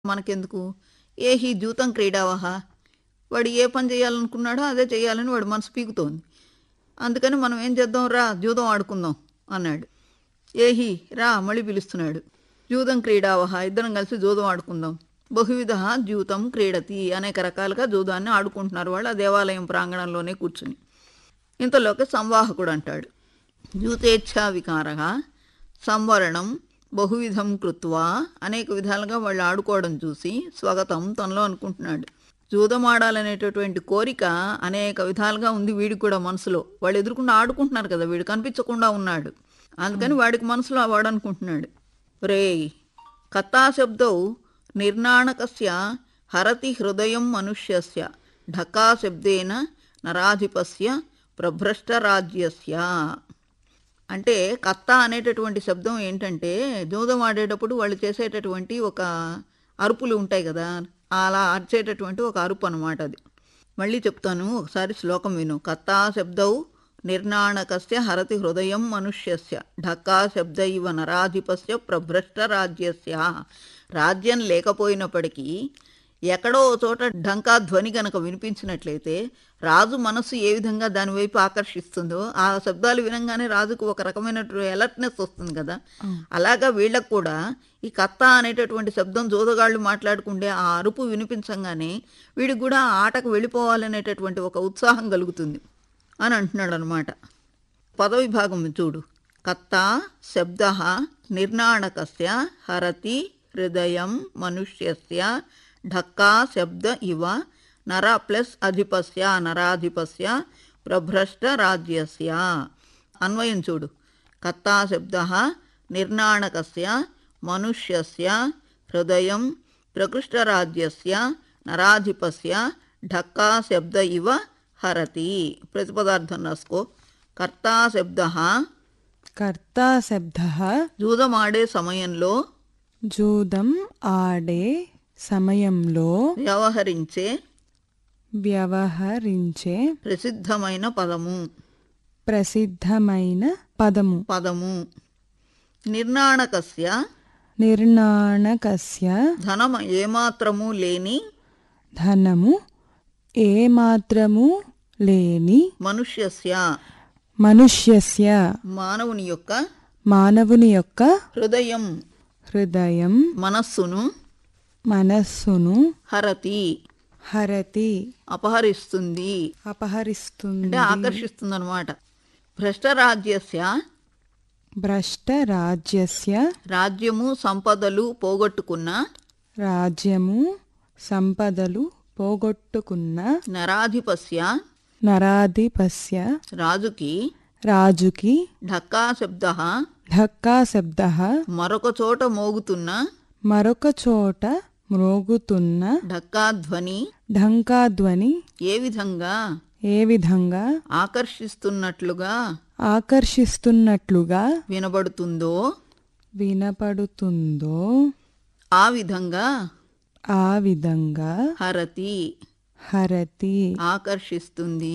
మనకెందుకు ఏ హీ జూతం క్రీడావహ వాడు ఏ పని చేయాలనుకున్నాడో అదే చేయాలని వాడు మనసు పీకుతోంది అందుకని మనం ఏం చేద్దాం రా జూదం ఆడుకుందాం అన్నాడు ఏహి రా మళ్ళీ పిలుస్తున్నాడు జూదం క్రీడావహ ఇద్దరం కలిసి జూదం ఆడుకుందాం బహువిధ జూతం క్రీడతి అనేక రకాలుగా జూదాన్ని ఆడుకుంటున్నారు వాళ్ళు ఆ దేవాలయం ప్రాంగణంలోనే కూర్చుని ఇంతలోకి సంవాహకుడు అంటాడు జూతేచ్ఛా వికార సంవరణం బహువిధం కృత్వా అనేక విధాలుగా వాళ్ళు ఆడుకోవడం చూసి స్వాగతం తనలో అనుకుంటున్నాడు జూదం ఆడాలనేటటువంటి కోరిక అనేక విధాలుగా ఉంది వీడికి కూడా మనసులో వాళ్ళు ఎదురుకుండా ఆడుకుంటున్నారు కదా వీడు కనిపించకుండా ఉన్నాడు అందుకని వాడికి మనసులో వాడు అనుకుంటున్నాడు రే కథాశబ్దౌ నిర్ణాణకస్య హరతి హృదయం మనుష్యస్య ఢకాశబ్దేన నరాధిపస్య ప్రభ్రష్టరాజ్యస్య అంటే కత్త అనేటటువంటి శబ్దం ఏంటంటే జూదం ఆడేటప్పుడు వాళ్ళు చేసేటటువంటి ఒక అరుపులు ఉంటాయి కదా అలా అరిచేటటువంటి ఒక అరుపు అనమాట అది మళ్ళీ చెప్తాను ఒకసారి శ్లోకం విను కత్తా శబ్దౌ నిర్ణాణకస్య హరతి హృదయం మనుష్యస్య ఢక్కా శబ్ద ఇవ నరాధిపస్య ప్రభ్రష్ట రాజ్యస్య రాజ్యం లేకపోయినప్పటికీ ఎక్కడో ఓ చోట ఢంకా ధ్వని గనక వినిపించినట్లయితే రాజు మనస్సు ఏ విధంగా దాని వైపు ఆకర్షిస్తుందో ఆ శబ్దాలు వినంగానే రాజుకు ఒక రకమైన అలర్ట్నెస్ వస్తుంది కదా అలాగా వీళ్ళకు కూడా ఈ కత్త అనేటటువంటి శబ్దం జోదగాళ్ళు మాట్లాడుకుంటే ఆ అరుపు వినిపించంగానే వీడికి కూడా ఆ ఆటకు వెళ్ళిపోవాలనేటటువంటి ఒక ఉత్సాహం కలుగుతుంది అని అంటున్నాడు అనమాట పదవిభాగం చూడు కత్త శబ్ద నిర్ణాణకస్య హరతి హృదయం మనుష్యస్య ఢక్కా శబ్ద ఇవ నర ప్లస్ అధిపస్య నరాధిపస్య ప్రభ్రష్ట రాజ్యస్య అన్వయం చూడు కత్తా శబ్ద నిర్ణాణకస్య మనుష్యస్య హృదయం ప్రకృష్టరాజ్యస్య నరాధిపస్య ఢక్కా శబ్ద ఇవ హరతి ప్రతిపదార్థం రాసుకో కర్తా శబ్ద కర్తా శబ్ద జూదమాడే సమయంలో జూదం ఆడే సమయంలో వ్యవహరించే వ్యవహరించే ప్రసిద్ధమైన పదము ప్రసిద్ధమైన పదము పదము నిర్ణాణకస్య నిర్ణాణకస్య ధనం ఏమాత్రము లేని ధనము ఏమాత్రము లేని మనుష్యస్య మనుష్యస్య మానవుని యొక్క మానవుని యొక్క హృదయం హృదయం మనస్సును మనస్సును హరతి హరతి అపహరిస్తుంది అపహరిస్తుంది అంటే ఆకర్షిస్తుంది అనమాట భ్రష్టరాజ్యస్య భ్రష్ట రాజ్యస్య రాజ్యము సంపదలు పోగొట్టుకున్న రాజ్యము సంపదలు పోగొట్టుకున్న నరాధిపస్య నరాధిపస్య రాజుకి రాజుకి ఢక్కా శబ్ద ఢక్కా శబ్ద మరొక చోట మోగుతున్న మరొక చోట మ్రోగుతున్న ఢక్కా ధ్వని ఢంకాధ్వని ఏ విధంగా ఏ విధంగా ఆకర్షిస్తున్నట్లుగా ఆకర్షిస్తున్నట్లుగా వినబడుతుందో వినపడుతుందో ఆ విధంగా ఆ విధంగా హరతి హరతి ఆకర్షిస్తుంది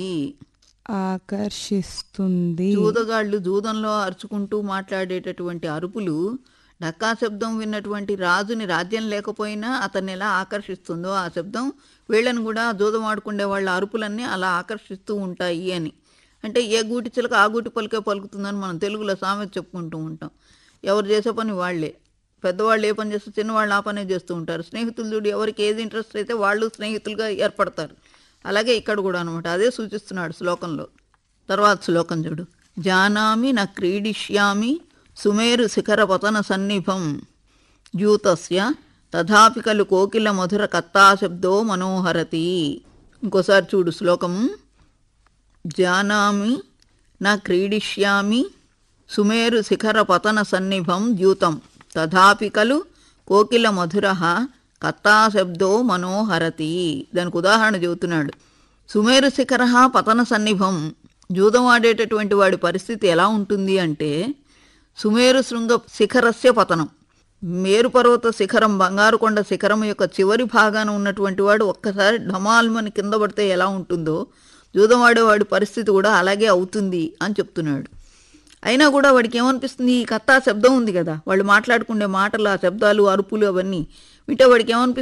ఆకర్షిస్తుంది జూదగాళ్ళు జూదంలో అరుచుకుంటూ మాట్లాడేటటువంటి అరుపులు డక్కా శబ్దం విన్నటువంటి రాజుని రాజ్యం లేకపోయినా అతన్ని ఎలా ఆకర్షిస్తుందో ఆ శబ్దం వీళ్ళని కూడా జూదం ఆడుకునే వాళ్ళ అరుపులన్నీ అలా ఆకర్షిస్తూ ఉంటాయి అని అంటే ఏ గూటి చిలక ఆ గూటి పలికే పలుకుతుందని మనం తెలుగులో సామెత చెప్పుకుంటూ ఉంటాం ఎవరు చేసే పని వాళ్ళే పెద్దవాళ్ళు ఏ పని చేస్తే చిన్నవాళ్ళు ఆ పనే చేస్తూ ఉంటారు స్నేహితులు చూడు ఎవరికి ఏది ఇంట్రెస్ట్ అయితే వాళ్ళు స్నేహితులుగా ఏర్పడతారు అలాగే ఇక్కడ కూడా అనమాట అదే సూచిస్తున్నాడు శ్లోకంలో తర్వాత శ్లోకం చూడు జానామి న క్రీడిష్యామి సుమేరు శిఖర పతన సన్నిభం యూతస్య తథాపి కలు కోకిల మధుర కత్తాశబ్దో మనోహరతి ఇంకోసారి చూడు శ్లోకం జానామి న క్రీడిష్యామి సుమేరు శిఖర పతన సన్నిభం ద్యూతం తథాపి కలు కోకిల మధుర కత్తాశబ్దో మనోహరతి దానికి ఉదాహరణ చెబుతున్నాడు సుమేరు శిఖర పతన సన్నిభం జూదం ఆడేటటువంటి వాడి పరిస్థితి ఎలా ఉంటుంది అంటే సుమేరు శృంగ శిఖరస్య పతనం మేరు పర్వత శిఖరం బంగారు కొండ శిఖరం యొక్క చివరి భాగాన ఉన్నటువంటి వాడు ఒక్కసారి ఢమాల్మని కింద పడితే ఎలా ఉంటుందో జూదం ఆడేవాడి పరిస్థితి కూడా అలాగే అవుతుంది అని చెప్తున్నాడు అయినా కూడా వాడికి ఏమనిపిస్తుంది ఈ కథ శబ్దం ఉంది కదా వాళ్ళు మాట్లాడుకునే మాటలు ఆ శబ్దాలు అరుపులు అవన్నీ వింటే వాడికి ఏమనిపిస్తుంది